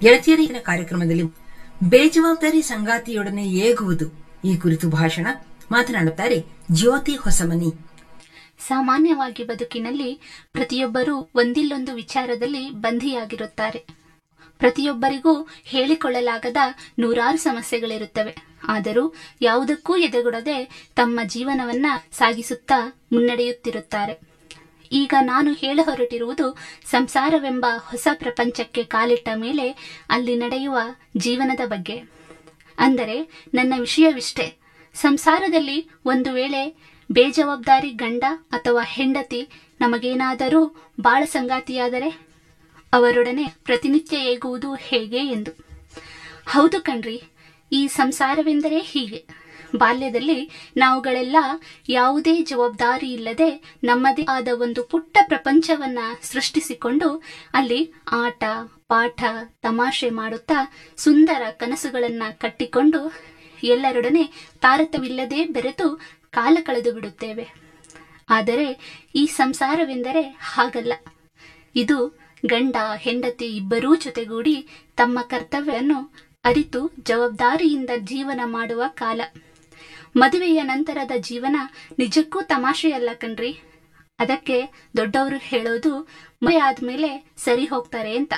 ಗೆಳತಿಯರಿನ ಕಾರ್ಯಕ್ರಮದಲ್ಲಿ ಬೇಜವಾಬ್ದಾರಿ ಸಂಗಾತಿಯೊಡನೆ ಏಗುವುದು ಈ ಕುರಿತು ಭಾಷಣ ಮಾತನಾಡುತ್ತಾರೆ ಜ್ಯೋತಿ ಹೊಸಮನಿ ಸಾಮಾನ್ಯವಾಗಿ ಬದುಕಿನಲ್ಲಿ ಪ್ರತಿಯೊಬ್ಬರೂ ಒಂದಿಲ್ಲೊಂದು ವಿಚಾರದಲ್ಲಿ ಬಂಧಿಯಾಗಿರುತ್ತಾರೆ ಪ್ರತಿಯೊಬ್ಬರಿಗೂ ಹೇಳಿಕೊಳ್ಳಲಾಗದ ನೂರಾರು ಸಮಸ್ಯೆಗಳಿರುತ್ತವೆ ಆದರೂ ಯಾವುದಕ್ಕೂ ಎದೆಗೊಡದೆ ತಮ್ಮ ಜೀವನವನ್ನ ಸಾಗಿಸುತ್ತಾ ಮುನ್ನಡೆಯುತ್ತಿರುತ್ತಾರೆ ಈಗ ನಾನು ಹೇಳ ಹೊರಟಿರುವುದು ಸಂಸಾರವೆಂಬ ಹೊಸ ಪ್ರಪಂಚಕ್ಕೆ ಕಾಲಿಟ್ಟ ಮೇಲೆ ಅಲ್ಲಿ ನಡೆಯುವ ಜೀವನದ ಬಗ್ಗೆ ಅಂದರೆ ನನ್ನ ವಿಷಯವಿಷ್ಟೇ ಸಂಸಾರದಲ್ಲಿ ಒಂದು ವೇಳೆ ಬೇಜವಾಬ್ದಾರಿ ಗಂಡ ಅಥವಾ ಹೆಂಡತಿ ನಮಗೇನಾದರೂ ಬಾಳ ಸಂಗಾತಿಯಾದರೆ ಅವರೊಡನೆ ಪ್ರತಿನಿತ್ಯ ಏಗುವುದು ಹೇಗೆ ಎಂದು ಹೌದು ಕಣ್ರಿ ಈ ಸಂಸಾರವೆಂದರೆ ಹೀಗೆ ಬಾಲ್ಯದಲ್ಲಿ ನಾವುಗಳೆಲ್ಲ ಯಾವುದೇ ಜವಾಬ್ದಾರಿ ಇಲ್ಲದೆ ನಮ್ಮದೇ ಆದ ಒಂದು ಪುಟ್ಟ ಪ್ರಪಂಚವನ್ನ ಸೃಷ್ಟಿಸಿಕೊಂಡು ಅಲ್ಲಿ ಆಟ ಪಾಠ ತಮಾಷೆ ಮಾಡುತ್ತಾ ಸುಂದರ ಕನಸುಗಳನ್ನ ಕಟ್ಟಿಕೊಂಡು ಎಲ್ಲರೊಡನೆ ತಾರತಮ್ಯವಿಲ್ಲದೆ ಬೆರೆತು ಕಾಲ ಕಳೆದು ಬಿಡುತ್ತೇವೆ ಆದರೆ ಈ ಸಂಸಾರವೆಂದರೆ ಹಾಗಲ್ಲ ಇದು ಗಂಡ ಹೆಂಡತಿ ಇಬ್ಬರೂ ಜೊತೆಗೂಡಿ ತಮ್ಮ ಕರ್ತವ್ಯವನ್ನು ಅರಿತು ಜವಾಬ್ದಾರಿಯಿಂದ ಜೀವನ ಮಾಡುವ ಕಾಲ ಮದುವೆಯ ನಂತರದ ಜೀವನ ನಿಜಕ್ಕೂ ತಮಾಷೆಯಲ್ಲ ಕಣ್ರಿ ಅದಕ್ಕೆ ದೊಡ್ಡವರು ಹೇಳೋದು ಮದುವೆ ಆದ್ಮೇಲೆ ಸರಿ ಹೋಗ್ತಾರೆ ಅಂತ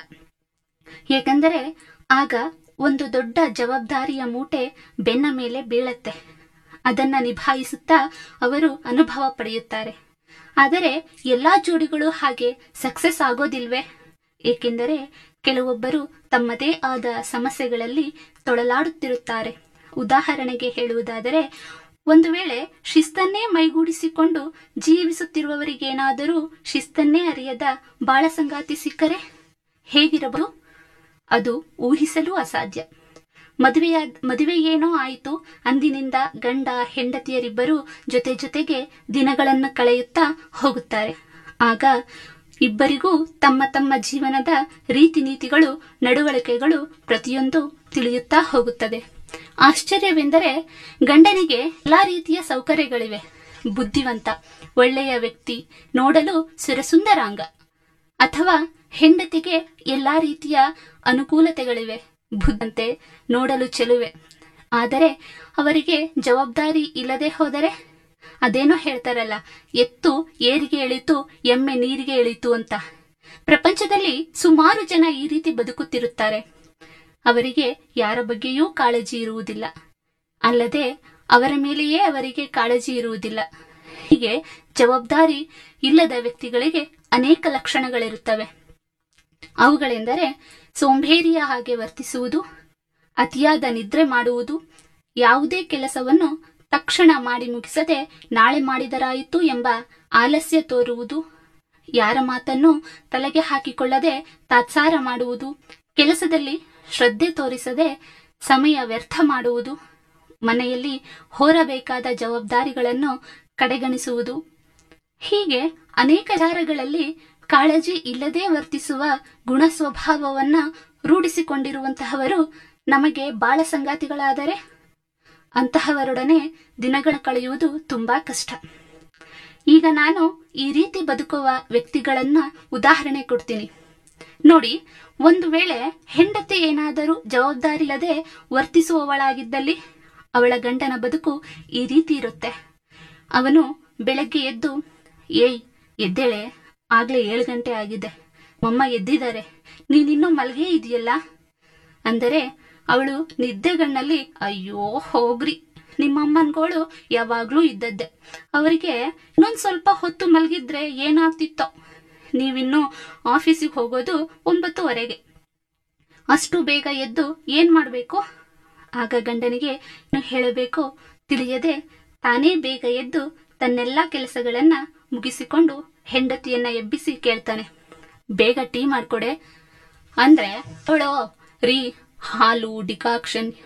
ಏಕೆಂದರೆ ಆಗ ಒಂದು ದೊಡ್ಡ ಜವಾಬ್ದಾರಿಯ ಮೂಟೆ ಬೆನ್ನ ಮೇಲೆ ಬೀಳತ್ತೆ ಅದನ್ನ ನಿಭಾಯಿಸುತ್ತಾ ಅವರು ಅನುಭವ ಪಡೆಯುತ್ತಾರೆ ಆದರೆ ಎಲ್ಲಾ ಜೋಡಿಗಳು ಹಾಗೆ ಸಕ್ಸಸ್ ಆಗೋದಿಲ್ವೇ ಏಕೆಂದರೆ ಕೆಲವೊಬ್ಬರು ತಮ್ಮದೇ ಆದ ಸಮಸ್ಯೆಗಳಲ್ಲಿ ತೊಳಲಾಡುತ್ತಿರುತ್ತಾರೆ ಉದಾಹರಣೆಗೆ ಹೇಳುವುದಾದರೆ ಒಂದು ವೇಳೆ ಶಿಸ್ತನ್ನೇ ಮೈಗೂಡಿಸಿಕೊಂಡು ಜೀವಿಸುತ್ತಿರುವವರಿಗೇನಾದರೂ ಶಿಸ್ತನ್ನೇ ಅರಿಯದ ಬಾಳ ಸಂಗಾತಿ ಸಿಕ್ಕರೆ ಹೇಗಿರಬಹುದು ಅದು ಊಹಿಸಲು ಅಸಾಧ್ಯ ಮದುವೆಯ ಮದುವೆ ಏನೋ ಆಯಿತು ಅಂದಿನಿಂದ ಗಂಡ ಹೆಂಡತಿಯರಿಬ್ಬರು ಜೊತೆ ಜೊತೆಗೆ ದಿನಗಳನ್ನು ಕಳೆಯುತ್ತಾ ಹೋಗುತ್ತಾರೆ ಆಗ ಇಬ್ಬರಿಗೂ ತಮ್ಮ ತಮ್ಮ ಜೀವನದ ರೀತಿ ನೀತಿಗಳು ನಡವಳಿಕೆಗಳು ಪ್ರತಿಯೊಂದು ತಿಳಿಯುತ್ತಾ ಹೋಗುತ್ತದೆ ಆಶ್ಚರ್ಯವೆಂದರೆ ಗಂಡನಿಗೆ ಎಲ್ಲಾ ರೀತಿಯ ಸೌಕರ್ಯಗಳಿವೆ ಬುದ್ಧಿವಂತ ಒಳ್ಳೆಯ ವ್ಯಕ್ತಿ ನೋಡಲು ಸುರಸುಂದರಾಂಗ ಅಥವಾ ಹೆಂಡತಿಗೆ ಎಲ್ಲಾ ರೀತಿಯ ಅನುಕೂಲತೆಗಳಿವೆ ಬುದ್ಧಂತೆ ನೋಡಲು ಚೆಲುವೆ ಆದರೆ ಅವರಿಗೆ ಜವಾಬ್ದಾರಿ ಇಲ್ಲದೆ ಹೋದರೆ ಅದೇನೋ ಹೇಳ್ತಾರಲ್ಲ ಎತ್ತು ಏರಿಗೆ ಇಳಿತು ಎಮ್ಮೆ ನೀರಿಗೆ ಇಳಿತು ಅಂತ ಪ್ರಪಂಚದಲ್ಲಿ ಸುಮಾರು ಜನ ಈ ರೀತಿ ಬದುಕುತ್ತಿರುತ್ತಾರೆ ಅವರಿಗೆ ಯಾರ ಬಗ್ಗೆಯೂ ಕಾಳಜಿ ಇರುವುದಿಲ್ಲ ಅಲ್ಲದೆ ಅವರ ಮೇಲೆಯೇ ಅವರಿಗೆ ಕಾಳಜಿ ಇರುವುದಿಲ್ಲ ಹೀಗೆ ಜವಾಬ್ದಾರಿ ಇಲ್ಲದ ವ್ಯಕ್ತಿಗಳಿಗೆ ಅನೇಕ ಲಕ್ಷಣಗಳಿರುತ್ತವೆ ಅವುಗಳೆಂದರೆ ಸೋಂಬೇರಿಯ ಹಾಗೆ ವರ್ತಿಸುವುದು ಅತಿಯಾದ ನಿದ್ರೆ ಮಾಡುವುದು ಯಾವುದೇ ಕೆಲಸವನ್ನು ತಕ್ಷಣ ಮಾಡಿ ಮುಗಿಸದೆ ನಾಳೆ ಮಾಡಿದರಾಯಿತು ಎಂಬ ಆಲಸ್ಯ ತೋರುವುದು ಯಾರ ಮಾತನ್ನು ತಲೆಗೆ ಹಾಕಿಕೊಳ್ಳದೆ ತಾತ್ಸಾರ ಮಾಡುವುದು ಕೆಲಸದಲ್ಲಿ ಶ್ರದ್ಧೆ ತೋರಿಸದೆ ಸಮಯ ವ್ಯರ್ಥ ಮಾಡುವುದು ಮನೆಯಲ್ಲಿ ಹೊರಬೇಕಾದ ಜವಾಬ್ದಾರಿಗಳನ್ನು ಕಡೆಗಣಿಸುವುದು ಹೀಗೆ ಅನೇಕ ವಿಚಾರಗಳಲ್ಲಿ ಕಾಳಜಿ ಇಲ್ಲದೆ ವರ್ತಿಸುವ ಗುಣ ಸ್ವಭಾವವನ್ನ ರೂಢಿಸಿಕೊಂಡಿರುವಂತಹವರು ನಮಗೆ ಬಾಳ ಸಂಗಾತಿಗಳಾದರೆ ಅಂತಹವರೊಡನೆ ದಿನಗಳ ಕಳೆಯುವುದು ತುಂಬಾ ಕಷ್ಟ ಈಗ ನಾನು ಈ ರೀತಿ ಬದುಕುವ ವ್ಯಕ್ತಿಗಳನ್ನ ಉದಾಹರಣೆ ಕೊಡ್ತೀನಿ ನೋಡಿ ಒಂದು ವೇಳೆ ಹೆಂಡತಿ ಏನಾದರೂ ಜವಾಬ್ದಾರಿ ಇಲ್ಲದೆ ವರ್ತಿಸುವವಳಾಗಿದ್ದಲ್ಲಿ ಅವಳ ಗಂಡನ ಬದುಕು ಈ ರೀತಿ ಇರುತ್ತೆ ಅವನು ಬೆಳಗ್ಗೆ ಎದ್ದು ಏಯ್ ಎದ್ದೇಳೆ ಆಗ್ಲೇ ಏಳು ಗಂಟೆ ಆಗಿದೆ ಮಮ್ಮ ಎದ್ದಿದ್ದಾರೆ ನೀನಿನ್ನೂ ಮಲ್ಗೇ ಇದೆಯಲ್ಲ ಅಂದರೆ ಅವಳು ನಿದ್ದೆಗಣ್ಣಲ್ಲಿ ಅಯ್ಯೋ ಹೋಗ್ರಿ ನಿಮ್ಮಮ್ಮನ್ಗಳು ಯಾವಾಗ್ಲೂ ಇದ್ದದ್ದೆ ಅವರಿಗೆ ಇನ್ನೊಂದ್ ಸ್ವಲ್ಪ ಹೊತ್ತು ಮಲಗಿದ್ರೆ ಏನಾಗ್ತಿತ್ತೋ ನೀವಿನ್ನು ಆಫೀಸಿಗೆ ಹೋಗೋದು ಒಂಬತ್ತುವರೆಗೆ ಅಷ್ಟು ಬೇಗ ಎದ್ದು ಏನ್ ಮಾಡ್ಬೇಕು ಆಗ ಗಂಡನಿಗೆ ಹೇಳಬೇಕು ತಿಳಿಯದೆ ತಾನೇ ಬೇಗ ಎದ್ದು ತನ್ನೆಲ್ಲಾ ಕೆಲಸಗಳನ್ನ ಮುಗಿಸಿಕೊಂಡು ಹೆಂಡತಿಯನ್ನ ಎಬ್ಬಿಸಿ ಕೇಳ್ತಾನೆ ಬೇಗ ಟೀ ಮಾಡ್ಕೊಡೆ ಅಂದ್ರೆ ಅವಳು ರೀ ಹಾಲು ಡಿಕಾಕ್ಷನ್